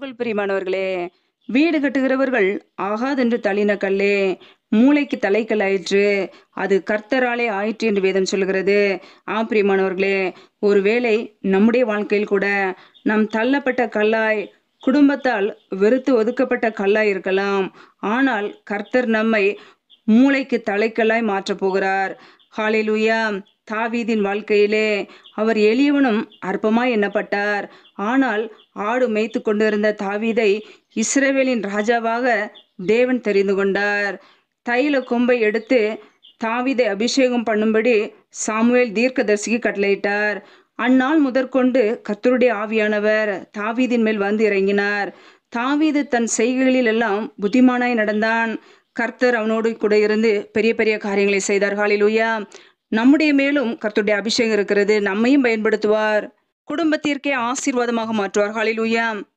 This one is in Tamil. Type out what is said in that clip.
கிறிஸ்துவுக்குள் பிரியமானவர்களே வீடு கட்டுகிறவர்கள் ஆகாதென்று தள்ளின கல்லே மூளைக்கு தலைக்கல் ஆயிற்று அது கர்த்தராலே ஆயிற்று என்று வேதம் சொல்கிறது ஆ பிரியமானவர்களே ஒருவேளை நம்முடைய வாழ்க்கையில் கூட நாம் தள்ளப்பட்ட கல்லாய் குடும்பத்தால் வெறுத்து ஒதுக்கப்பட்ட கல்லாய் இருக்கலாம் ஆனால் கர்த்தர் நம்மை மூளைக்கு தலைக்கல்லாய் மாற்றப் போகிறார் ஹாலேலூயா தாவீதின் வாழ்க்கையிலே அவர் எளியவனும் அற்பமாய் எண்ணப்பட்டார் ஆனால் ஆடு மேய்த்து கொண்டிருந்த தாவீதை இஸ்ரவேலின் ராஜாவாக தேவன் தெரிந்து கொண்டார் தைல கொம்பை எடுத்து தாவீதை அபிஷேகம் பண்ணும்படி சாமுவேல் தீர்க்கதரிசிக்கு கட்டளையிட்டார் அந்நாள் முதற்கொண்டு கர்த்தருடைய ஆவியானவர் தாவீதின் மேல் வந்து இறங்கினார் தாவீது தன் செய்கைகளில் எல்லாம் புத்திமானாய் நடந்தான் கர்த்தர் அவனோடு கூட இருந்து பெரிய பெரிய காரியங்களை செய்தார் ஹalleluya நம்முடைய மேலும் கர்த்தருடைய அபிஷேகம் இருக்கிறது நம்மையும் பயன்படுத்துவார் குடும்பத்திற்கே ஆசீர்வாதமாக மாற்றுவார் ஹalleluya